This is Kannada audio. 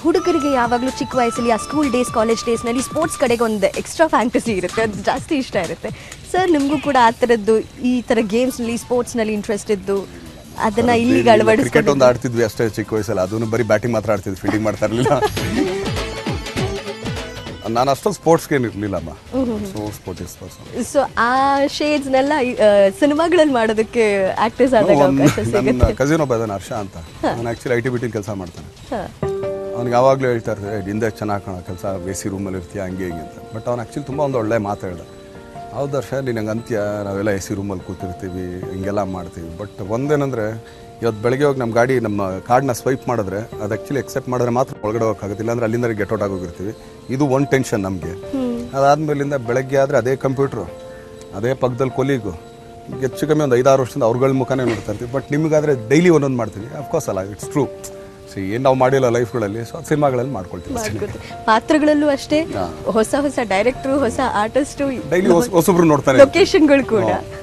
ಹುಡುಗರಿಗೆ ಯಾವಾಗಲೂ ಚಿಕ್ಕ ವಯಸ್ಸಲ್ಲಿ ಆ ಸ್ಕೂಲ್ ಡೇಸ್ ಕಾಲೇಜ್ ಡೇಸ್ನಲ್ಲಿ ಸ್ಪೋರ್ಟ್ಸ್ ಕಡೆಗೆ ಒಂದು ಎಕ್ಸ್ಟ್ರಾ ಫ್ಯಾಂಟಸಿ ಇರುತ್ತೆ ಅದು ಜಾಸ್ತಿ ಇಷ್ಟ ಇರುತ್ತೆ ಸರ್ ನಿಮಗೂ ಕೂಡ ಆ ಥರದ್ದು ಈ ಥರ ಗೇಮ್ಸ್ನಲ್ಲಿ ಸ್ಪೋರ್ಟ್ಸ್ನಲ್ಲಿ ಇಂಟ್ರೆಸ್ಟ್ ಇದ್ದು ಅದನ್ನು ಇಲ್ಲಿಗೆ ಕ್ರಿಕೆಟ್ ಒಂದು ಅಳವಡಿಸ್ಕೊಂಡು ಆಡ್ತಿದ್ವಿ ಅಷ್ಟೇ ಚಿಕ್ಕ ವಯಸ್ಸಲ್ಲಿ ಅದನ್ನು ಬರೀ ಬ್ಯಾಟಿಂಗ್ ಮಾತ್ರ ಆಡ್ತಿದ್ವಿ ಫೀಲ್ಡಿಂಗ್ ಮಾಡ್ತಾ ಇರಲಿಲ್ಲ ನಾನು ಅಷ್ಟೊಂದು ಸ್ಪೋರ್ಟ್ಸ್ಗೆ ಇರಲಿಲ್ಲ ಅಮ್ಮ ಸೊ ಸ್ಪೋರ್ಟ್ಸ್ ಪರ್ಸನ್ ಸೊ ಆ ಶೇಡ್ಸ್ನೆಲ್ಲ ಸಿನಿಮಾಗಳಲ್ಲಿ ಮಾಡೋದಕ್ಕೆ ಆಕ್ಟರ್ಸ್ ಆದಾಗ ಅವಕಾಶ ನನ್ನ ಸಿಗುತ್ತೆ ಕಸಿನ್ ಒಬ್ಬ ಇದ್ದಾನೆ ಹರ್ಷ ಅಂತ ನಾನು ಆ್ಯಕ್ಚುಲಿ ಐ ಟಿ ಬಿಟಿಂಗ್ ಕೆಲಸ ಮಾಡ್ತಾನೆ ಹಾ. ಅವ್ನಿಗೆ ಯಾವಾಗಲೂ ಹೇಳ್ತಾ ಇರ್ತಾರೆ ಹಿಂದೆ ಚೆನ್ನಾಗಿ ಕಾಣೋ ಕೆಲಸ ಎ ಸಿ ರೂಮಲ್ಲಿ ಇರ್ತೀಯ ಹಂಗೆ ಹಿಂಗೆ ಅಂತ ಬಟ್ ಅವ್ನು ಆ್ಯಕ್ಚುಲಿ ತುಂಬ ಒಂದು ಒಳ್ಳೆ ಮಾತು ಹೇಳ್ದ ಹೌದು ಹರ್ಷ ನೀನು ಹಂಗೆ ಅಂತ್ಯ ನಾವೆಲ್ಲ ಎ ಸಿ ರೂಮಲ್ಲಿ ಕೂತಿರ್ತೀವಿ ಹಿಂಗೆಲ್ಲ ಮಾಡ್ತೀವಿ ಬಟ್ ಒಂದೇನಂದರೆ ಇವತ್ತು ಬೆಳಗ್ಗೆ ಹೋಗಿ ನಮ್ಮ ಗಾಡಿ ನಮ್ಮ ಕಾರ್ಡ್ನ ಸ್ವೈಪ್ ಮಾಡಿದ್ರೆ ಅದು ಆ್ಯಕ್ಚುಲಿ ಎಕ್ಸೆಪ್ಟ್ ಮಾಡಿದ್ರೆ ಮಾತ್ರ ಒಳಗಡೆ ಹೋಗೋಕ್ಕಾಗತ್ತಿಲ್ಲ ಅಂದರೆ ಅಲ್ಲಿಂದ ಗೆಟ್ ಔಟ್ ಆಗೋಗಿರ್ತೀವಿ ಇದು ಒಂದು ಟೆನ್ಷನ್ ನಮಗೆ ಅದಾದ್ಮೇಲಿಂದ ಬೆಳಗ್ಗೆ ಆದರೆ ಅದೇ ಕಂಪ್ಯೂಟ್ರು ಅದೇ ಪಕ್ಕದಲ್ಲಿ ಕೊಲಿಗು ಈಗ ಹೆಚ್ಚು ಕಮ್ಮಿ ಒಂದು ಐದಾರು ವರ್ಷದಿಂದ ಅವ್ರಗಳ ಮುಖಾನೇ ನೋಡ್ತಾ ಇರ್ತೀವಿ ಬಟ್ ನಿಮಗಾದ್ರೆ ಡೈಲಿ ಒಂದೊಂದು ಮಾಡ್ತೀವಿ ಅಫ್ಕೋರ್ಸ್ ಅಲ್ಲ ಇಟ್ಸ್ ಟ್ರೂ ಸಿ ಏನು ನಾವು ಮಾಡಿಲ್ಲ ಲೈಫ್ಗಳಲ್ಲಿ ಸೊ ಸಿನಿಮಾಗಳಲ್ಲಿ ಮಾಡ್ಕೊಳ್ತೀವಿ ಅಷ್ಟೇ ಮಾಡ್ಕೊತ ಪಾತ್ರಗಳಲ್ಲೂ ಅಷ್ಟೇ ಹೊಸ ಹೊಸ ಡೈರೆಕ್ಟ್ರು ಹೊಸ ಆರ್ಟಿಸ್ಟು ಡೈಲಿ ಹೊಸೊಬ್ರು ನೋಡ್ತಾನೆ ಲೊಕೇಶನ್ಗಳು ಕೂಡ